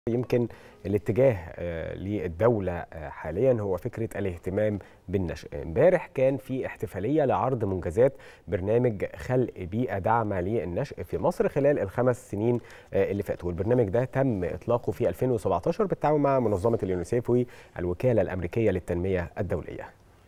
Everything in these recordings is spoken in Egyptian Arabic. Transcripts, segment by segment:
يمكن الاتجاه للدولة حاليا هو فكرة الاهتمام بالنشء امبارح كان في احتفالية لعرض منجزات برنامج خلق بيئة داعمة للنشء في مصر خلال الخمس سنين اللي فاتوا والبرنامج ده تم إطلاقه في 2017 بالتعاون مع منظمة اليونيسيف والوكالة الأمريكية للتنمية الدولية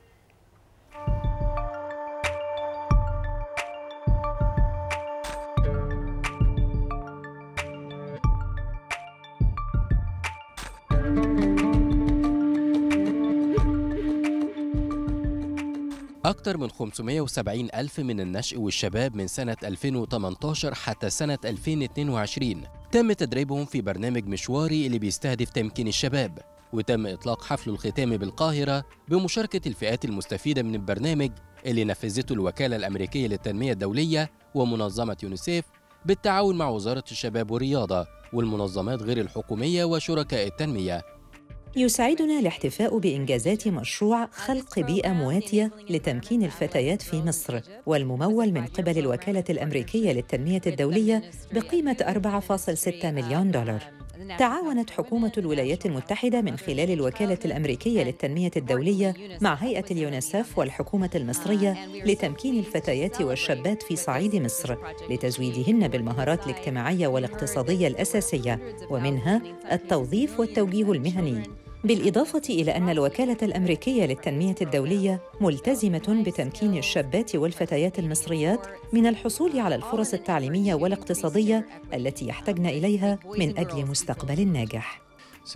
أكثر من 570 ألف من النشء والشباب من سنة 2018 حتى سنة 2022 تم تدريبهم في برنامج مشواري اللي بيستهدف تمكين الشباب وتم إطلاق حفل الختام بالقاهرة بمشاركة الفئات المستفيدة من البرنامج اللي نفذته الوكالة الأمريكية للتنمية الدولية ومنظمة يونيسيف بالتعاون مع وزارة الشباب والرياضة والمنظمات غير الحكومية وشركاء التنمية يسعدنا الاحتفاء بإنجازات مشروع خلق بيئة مواتية لتمكين الفتيات في مصر والممول من قبل الوكالة الأمريكية للتنمية الدولية بقيمة 4.6 مليون دولار تعاونت حكومة الولايات المتحدة من خلال الوكالة الأمريكية للتنمية الدولية مع هيئة اليونسف والحكومة المصرية لتمكين الفتيات والشابات في صعيد مصر لتزويدهن بالمهارات الاجتماعية والاقتصادية الأساسية ومنها التوظيف والتوجيه المهني بالإضافة إلى أن الوكالة الأمريكية للتنمية الدولية ملتزمة بتمكين الشابات والفتيات المصريات من الحصول على الفرص التعليمية والاقتصادية التي يحتجن إليها من أجل مستقبل ناجح.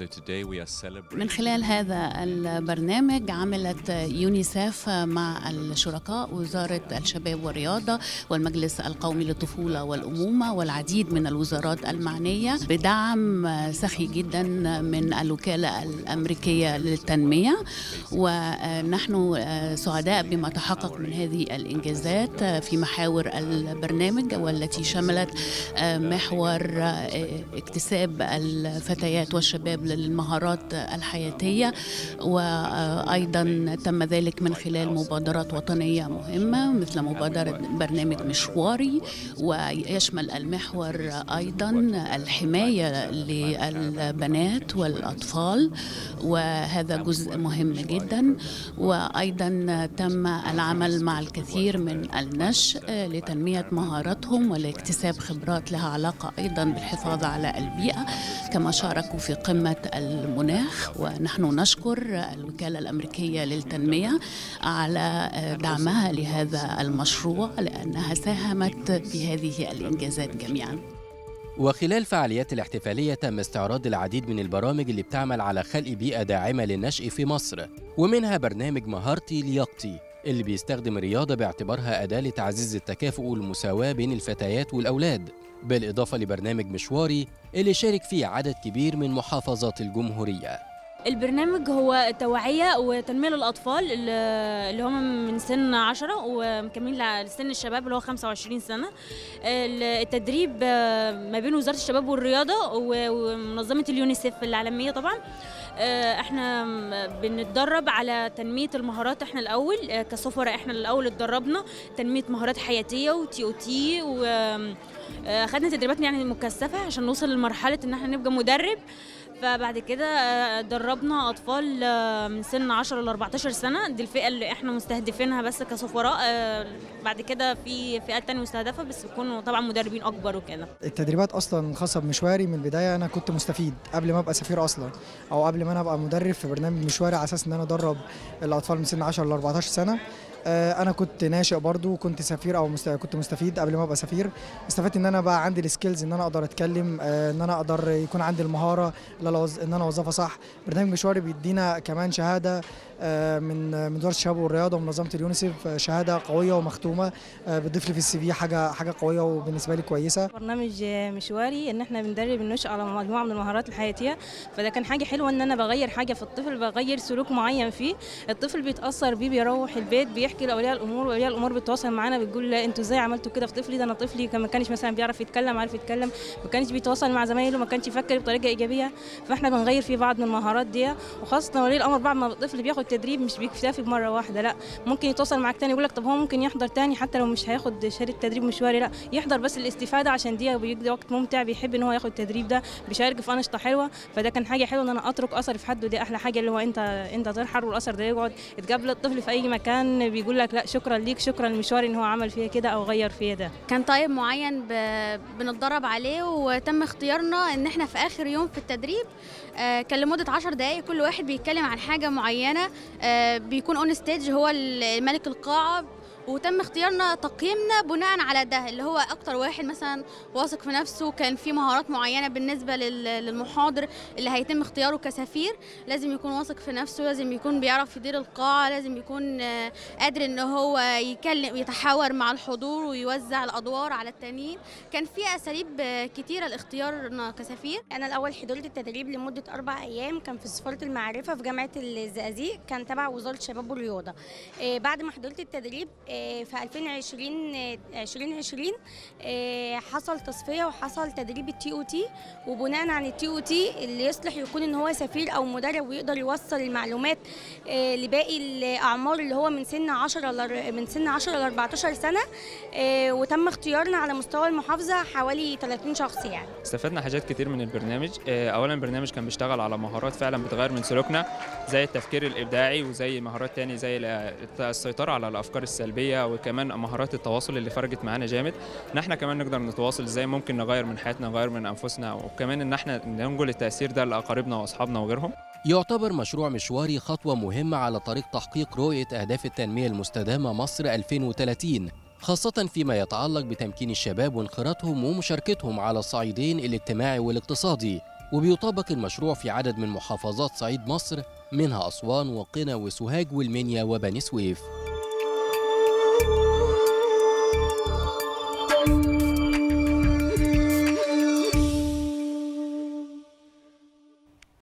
من خلال هذا البرنامج عملت يونيسيف مع الشركاء وزارة الشباب والرياضة والمجلس القومي للطفولة والأمومة والعديد من الوزارات المعنية بدعم سخي جدا من الوكالة الأمريكية للتنمية ونحن سعداء بما تحقق من هذه الإنجازات في محاور البرنامج والتي شملت محور اكتساب الفتيات والشباب الشباب للمهارات الحياتية وأيضا تم ذلك من خلال مبادرات وطنية مهمة مثل مبادرة برنامج مشواري ويشمل المحور أيضا الحماية للبنات والأطفال وهذا جزء مهم جدا وأيضا تم العمل مع الكثير من النشء لتنمية مهاراتهم ولاكتساب خبرات لها علاقة أيضا بالحفاظ على البيئة كما شاركوا في قمة المناخ ونحن نشكر الوكالة الأمريكية للتنمية على دعمها لهذا المشروع لأنها ساهمت في هذه الإنجازات جميعاً وخلال فعاليات الاحتفالية تم استعراض العديد من البرامج اللي بتعمل على خلق بيئة داعمة للنشء في مصر ومنها برنامج مهارتي لياقتي اللي بيستخدم الرياضة باعتبارها أداة لتعزيز التكافؤ والمساواة بين الفتيات والأولاد بالإضافة لبرنامج مشواري اللي شارك فيه عدد كبير من محافظات الجمهورية البرنامج هو توعية وتنمية للأطفال اللي هم من سن 10 ومكملين لسن الشباب اللي هو 25 سنة التدريب ما بين وزارة الشباب والرياضة ومنظمة اليونيسيف العالمية طبعا احنا بنتدرب على تنميه المهارات احنا الاول كسفراء احنا الاول اتدربنا تنميه مهارات حياتيه وتي او تي وخدنا تدريبات يعني مكثفه عشان نوصل لمرحله ان احنا نبقى مدرب فبعد كده دربنا اطفال من سن 10 ل 14 سنه دي الفئه اللي احنا مستهدفينها بس كسفراء بعد كده في فئات تانية مستهدفه بس يكونوا طبعا مدربين اكبر وكده التدريبات اصلا خاصه بمشواري من البدايه انا كنت مستفيد قبل ما ابقى سفير اصلا او قبل ما انا ابقى مدرب في برنامج مشواري على اساس ان انا ادرب الاطفال من سن 10 ل 14 سنه انا كنت ناشئ برضو وكنت سفير او مست... كنت مستفيد قبل ما ابقى سفير استفدت ان انا بقى عندي السكيلز ان انا اقدر اتكلم ان انا اقدر يكون عندي المهاره ان انا اوظفها صح برنامج مشواري بيدينا كمان شهاده من من وزاره الشباب والرياضه ومنظمه اليونيسيف شهاده قويه ومختومه بتضيف لي في السي في حاجه حاجه قويه وبالنسبه لي كويسه برنامج مشواري ان احنا بندرب النشء على مجموعه من المهارات الحياتيه فده كان حاجه حلوه ان انا بغير حاجه في الطفل بغير سلوك معين فيه الطفل بيتاثر بيه بيروح البيت بيحكي لاولياء الامور واولياء الامور بتتواصل معانا بتقول انتوا ازاي عملتوا كده في طفلي ده انا طفلي ما كانش مثلا بيعرف يتكلم عارف يتكلم ما كانش بيتواصل مع زمايله ما كانش يفكر بطريقه ايجابيه فاحنا بنغير فيه بعض من المهارات دي وخاصه ولي الامر بعد ما الطفل بياخد تدريب مش بيكتفي بمره واحده لا ممكن يتواصل معاك تاني يقول لك طب هو ممكن يحضر تاني حتى لو مش هياخد شهاده تدريب مشواري لا يحضر بس الاستفاده عشان دي بيقضي وقت ممتع بيحب ان هو ياخد التدريب ده بيشارك في انشطه حلوه فده كان حاجه حلوه ان انا اترك اثر في حد ودي احلى حاجه اللي هو انت انت ترحل والاثر ده يقعد تقابل الطفل في اي مكان بيقول لك لا شكرا ليك شكرا لمشوار ان هو عمل فيا كده او غير فيا ده كان طيب معين ب... بنتدرب عليه وتم اختيارنا ان احنا في اخر يوم في التدريب آه كان لمده 10 دقائق كل واحد بيتكلم عن حاجه معينه آه بيكون اون ستيج هو ملك القاعه وتم اختيارنا تقييمنا بناء على ده اللي هو اكتر واحد مثلا واثق في نفسه كان في مهارات معينه بالنسبه للمحاضر اللي هيتم اختياره كسفير لازم يكون واثق في نفسه لازم يكون بيعرف يدير القاعه لازم يكون قادر ان هو يكلم يتحاور مع الحضور ويوزع الادوار على التانيين كان في اساليب كتيره لاختيارنا كسفير انا الاول حضرت التدريب لمده اربع ايام كان في سفاره المعرفه في جامعه الزقازيق كان تبع وزاره الشباب والرياضه بعد ما حضرت التدريب في 2020 2020 حصل تصفيه وحصل تدريب التي او تي وبناء عن التي او تي اللي يصلح يكون ان هو سفير او مدرب ويقدر يوصل المعلومات لباقي الاعمار اللي هو من سن 10 من سن 10 ل 14 سنه وتم اختيارنا على مستوى المحافظه حوالي 30 شخص يعني استفدنا حاجات كتير من البرنامج اولا البرنامج كان بيشتغل على مهارات فعلا بتغير من سلوكنا زي التفكير الابداعي وزي مهارات تاني زي السيطره على الافكار السلبيه وكمان مهارات التواصل اللي فرقت معانا جامد ان احنا كمان نقدر نتواصل ازاي ممكن نغير من حياتنا نغير من انفسنا وكمان ان احنا ننقل التاثير ده لاقاربنا واصحابنا وغيرهم يعتبر مشروع مشواري خطوة مهمة على طريق تحقيق رؤية أهداف التنمية المستدامة مصر 2030 خاصة فيما يتعلق بتمكين الشباب وانخراطهم ومشاركتهم على الصعيدين الاجتماعي والاقتصادي وبيطبق المشروع في عدد من محافظات صعيد مصر منها أسوان وقنا وسوهاج والمنيا وبني سويف